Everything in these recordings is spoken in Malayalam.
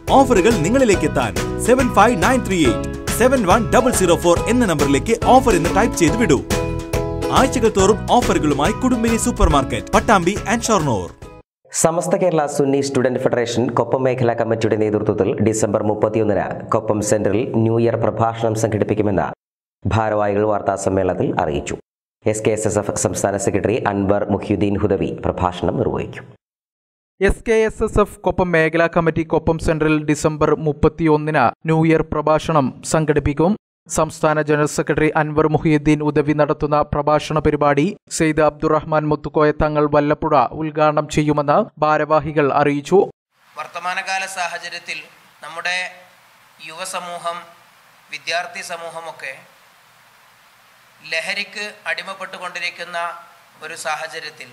ഓഫറുകൾ നിങ്ങളിലേക്ക് എത്താൻ seven five nine three eight seven one double zero four എന്ന നമ്പറിലേക്ക് ഓഫർ എന്ന് ടൈപ്പ് ചെയ്ത് വിടൂ ആഴ്ചകൾ തോറും ഓഫറുകളുമായി Kudumbini super market Pattambi and Shoranur Samastha Kerala Sunni student federation Koppam മേഖലാ കമ്മിറ്റിയുടെ നേതൃത്വത്തിൽ ഡിസംബർ മുപ്പത്തിയൊന്നിന് കൊപ്പം സെന്ററിൽ ന്യൂ ഇയർ പ്രഭാഷണം സംഘടിപ്പിക്കുമെന്ന് ഭാരവാഹികൾ വാർത്താ സമ്മേളനത്തിൽ അറിയിച്ചു S K S S F സംസ്ഥാന സെക്രട്ടറി അൻവർ മുഹ്യുദ്ദീൻ ഹുദവി പ്രഭാഷണം നിർവഹിക്കും S K S S F Koppam മേഖലാ കമ്മിറ്റി കൊപ്പം സെൻട്രൽ ഡിസംബർ മുപ്പത്തിയൊന്നിന് ന്യൂ ഇയർ പ്രഭാഷണം സംഘടിപ്പിക്കും സംസ്ഥാന ജനറൽ സെക്രട്ടറി അൻവർ മുഹിയുദ്ദീൻ ഉദവി നടത്തുന്ന പ്രഭാഷണ പരിപാടി സെയ്ദ് അബ്ദുറഹ്മാൻ മുത്തുക്കോയ തങ്ങൾ വല്ലപ്പുഴ ഉദ്ഘാടനം ചെയ്യുമെന്ന് ഭാരവാഹികൾ അറിയിച്ചു വർത്തമാനകാല സാഹചര്യത്തിൽ നമ്മുടെ യുവസമൂഹം വിദ്യാർത്ഥി സമൂഹമൊക്കെ ലഹരിക്ക് അടിമപ്പെട്ടുകൊണ്ടിരിക്കുന്ന ഒരു സാഹചര്യത്തിൽ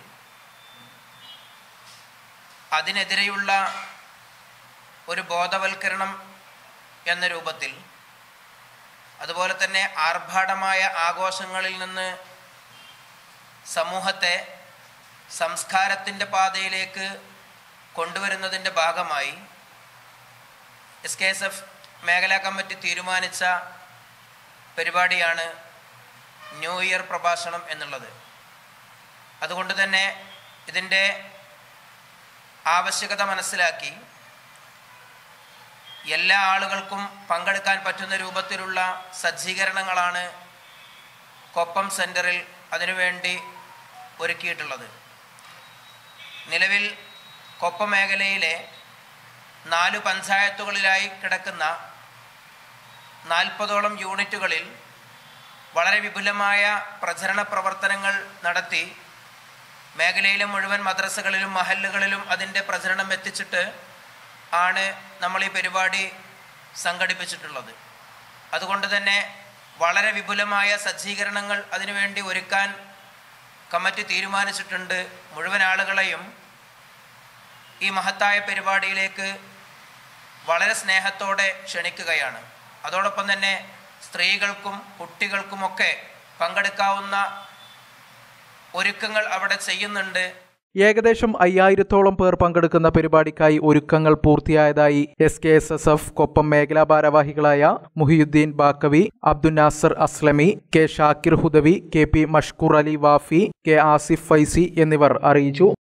അതിനെതിരെയുള്ള ഒരു ബോധവൽക്കരണം എന്ന രൂപത്തിൽ അതുപോലെ തന്നെ ആർഭാടമായ ആഘോഷങ്ങളിൽ നിന്ന് സമൂഹത്തെ സംസ്കാരത്തിൻ്റെ പാതയിലേക്ക് കൊണ്ടുവരുന്നതിൻ്റെ ഭാഗമായി എസ് കെ എസ് എഫ് മേഖലാ കമ്മിറ്റി തീരുമാനിച്ച പരിപാടിയാണ് ന്യൂ ഇയർ പ്രഭാഷണം എന്നുള്ളത് അതുകൊണ്ട് തന്നെ ഇതിൻ്റെ ആവശ്യകത മനസ്സിലാക്കി എല്ലാ ആളുകൾക്കും പങ്കെടുക്കാൻ പറ്റുന്ന രൂപത്തിലുള്ള സജ്ജീകരണങ്ങളാണ് കൊപ്പം സെൻറ്ററിൽ അതിനുവേണ്ടി ഒരുക്കിയിട്ടുള്ളത് നിലവിൽ കൊപ്പം മേഖലയിലെ നാലു പഞ്ചായത്തുകളിലായി കിടക്കുന്ന നാൽപ്പതോളം യൂണിറ്റുകളിൽ വളരെ വിപുലമായ പ്രചരണ പ്രവർത്തനങ്ങൾ നടത്തി മേഖലയിലെ മുഴുവൻ മദ്രസകളിലും മഹല്ലുകളിലും അതിൻ്റെ പ്രചരണം എത്തിച്ചിട്ട് ആണ് നമ്മൾ ഈ പരിപാടി സംഘടിപ്പിച്ചിട്ടുള്ളത് അതുകൊണ്ട് തന്നെ വളരെ വിപുലമായ സജ്ജീകരണങ്ങൾ അതിനുവേണ്ടി ഒരുക്കാൻ കമ്മിറ്റി തീരുമാനിച്ചിട്ടുണ്ട് മുഴുവൻ ആളുകളെയും ഈ മഹത്തായ പരിപാടിയിലേക്ക് വളരെ സ്നേഹത്തോടെ ക്ഷണിക്കുകയാണ് അതോടൊപ്പം തന്നെ സ്ത്രീകൾക്കും കുട്ടികൾക്കുമൊക്കെ പങ്കെടുക്കാവുന്ന ഒരുക്കങ്ങൾ അവിടെ ചെയ്യുന്നുണ്ട് ഏകദേശം അയ്യായിരത്തോളം പേർ പങ്കെടുക്കുന്ന പരിപാടിക്കായി ഒരുക്കങ്ങൾ പൂർത്തിയായതായി S K S S F Koppam മേഖലാ ഭാരവാഹികളായ Muhiyuddeen Baqavi Abdul Nasar Aslami K Shakir Hudavi K P Mashkoor Ali Wafi K Asif Faizi എന്നിവർ അറിയിച്ചു